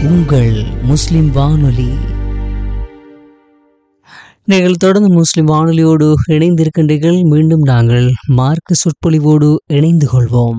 உங்கள் முஸ்லிம் வானொலி நீங்கள் தொடர்ந்து முஸ்லிம் வானொலியோடு இணைந்திருக்கின்றீர்கள் மீண்டும் நாங்கள் மார்க்க சொற்பொழிவோடு இணைந்து கொள்வோம்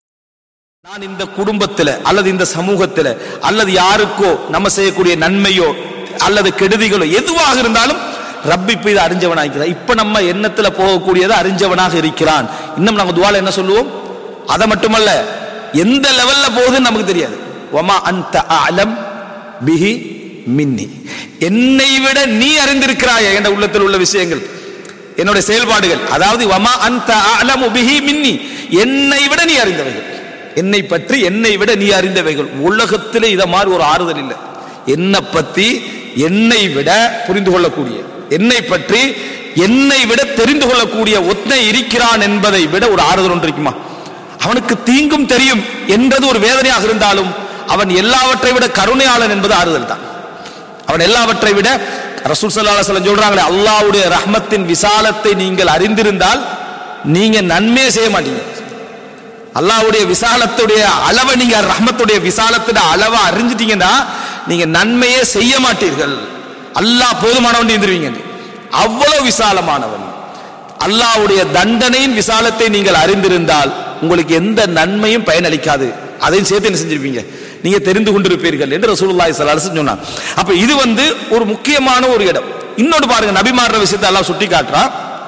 நான் இந்த குடும்பத்துல அல்லது இந்த சமூகத்துல அல்லது யாருக்கோ நம்ம செய்யக்கூடிய நன்மையோ அல்லது கெடுதிகளோ எதுவாக இருந்தாலும் ரப்பி இப்ப இதை அறிஞ்சவனாக இப்ப நம்ம எண்ணத்துல போகக்கூடியதை அறிஞ்சவனாக இருக்கிறான் இன்னும் நாங்க துவால என்ன சொல்லுவோம் அதை மட்டுமல்ல எந்த லெவல்ல போகுதுன்னு நமக்கு தெரியாது ஒமா அந்த அலம் பிஹி மின்னி என்னை விட நீ அறிந்திருக்கிறாய் என்ற உள்ளத்தில் உள்ள விஷயங்கள் என்னுடைய செயல்பாடுகள் அதாவது வமா அந்த அலமு பிஹி மின்னி என்னை விட நீ அறிந்தவைகள் என்னை பற்றி என்னை விட நீ அறிந்தவைகள் உலகத்திலே இத மாதிரி ஒரு ஆறுதல் இல்லை என்னை பத்தி என்னை விட புரிந்து கொள்ளக்கூடிய என்னை பற்றி என்னை விட தெரிந்து கொள்ளக்கூடிய ஒத்தனை இருக்கிறான் என்பதை விட ஒரு ஆறுதல் ஒன்று இருக்குமா அவனுக்கு தீங்கும் தெரியும் என்றது ஒரு வேதனையாக இருந்தாலும் அவன் எல்லாவற்றை விட கருணையாளன் என்பது ஆறுதல் தான் அவன் எல்லாவற்றை விட ரசூல் ஸல்லல்லாஹு அலைஹி வஸல்லம் சொல்றாங்களே அல்லாஹ்வுடைய ரஹ்மத்தின் விசாலத்தை நீங்கள் அறிந்திருந்தால் நீங்க நன்மையே செய்ய மாட்டீங்க அல்லாஹ்வுடைய விசாலத்துடைய அளவை நீங்க ரஹ்மத்துடைய விசாலத்துடைய அளவை அறிஞ்சிட்டீங்கன்னா நீங்க நன்மையே செய்ய மாட்டீர்கள் அல்லாஹ் போதுமானவன் இருந்துருவீங்க அவ்வளவு விசாலமானவன் அல்லாஹ்வுடைய தண்டனையின் விசாலத்தை நீங்கள் அறிந்திருந்தால் உங்களுக்கு எந்த நன்மையும் பயனளிக்காது அதையும் சேர்த்து என்ன செஞ்சிருப்பீங்க நீங்க தெரிந்து கொண்டிருப்பீர்கள் என்று ரசூலுல்லாஹி ஸல்லல்லாஹு அலைஹி வஸல்லம் சொன்னார் அப்ப இது வந்து ஒரு முக்கியமான ஒரு இடம் இன்னொரு பாருங்க நபிமார்ற விஷயத்தை அல்லாஹ் சுட்டி காட்டுறான்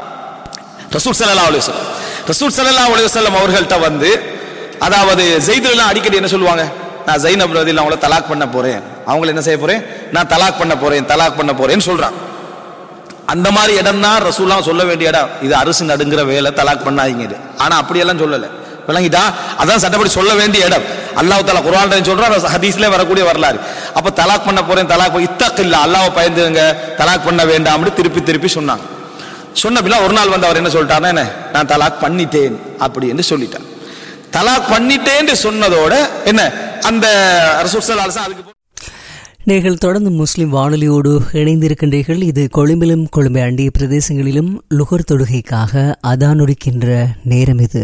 ரசூல் ஸல்லல்லாஹு அலைஹி வஸல்லம் ரசூல் ஸல்லல்லாஹு அலைஹி வஸல்லம் அவர்கள்ட்ட வந்து அதாவது ஜெயிதுலாம் அடிக்கடி என்ன சொல்லுவாங்க நான் ஜைனப் ரதில் அவங்கள தலாக் பண்ண போறேன் அவங்கள என்ன செய்ய போறேன் நான் தலாக் பண்ண போறேன் தலாக் பண்ண போறேன்னு சொல்றான் அந்த மாதிரி இடம் தான் ரசூலாம் சொல்ல வேண்டிய இடம் இது அரசு நடுங்கிற வேலை தலாக் பண்ணாதீங்க இது ஆனா அப்படியெல்லாம் சொல்லல விளங்கிட்டா அதான் சட்டப்படி சொல்ல வேண்டிய இடம் அல்லாஹ் தாலா குர்ஆன் சொல்றான் ஹதீஸ்ல வரக்கூடிய வரலாறு அப்ப தலாக் பண்ண போறேன் தலாக் இத்தக் இல்ல அல்லாஹ்வை பயந்துங்க தலாக் பண்ண வேண்டாம்னு திருப்பி திருப்பி சொன்னாங்க சொன்ன பிள்ளை ஒரு நாள் வந்து அவர் என்ன சொல்லிட்டாருன்னா என்ன நான் தலாக் பண்ணிட்டேன் அப்படி என்று சொல்லிட்டார் தலாக் பண்ணிட்டேன்னு சொன்னதோட என்ன அந்த ரசூல் ஸல்லல்லாஹு அலைஹி வஸல்லம் அதுக்கு நீங்கள் தொடர்ந்து முஸ்லிம் வானொலியோடு இணைந்திருக்கின்றீர்கள் இது கொழும்பிலும் கொழும்பை அண்டிய பிரதேசங்களிலும் லுகர் தொடுகைக்காக அதானொடுக்கின்ற நேரம் இது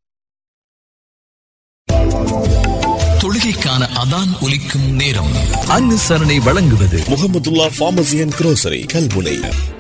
தொழுகைக்கான அதான் ஒலிக்கும் நேரம் அனுசரணை வழங்குவது Mohamedulla pharmacy and grocery Kalmunai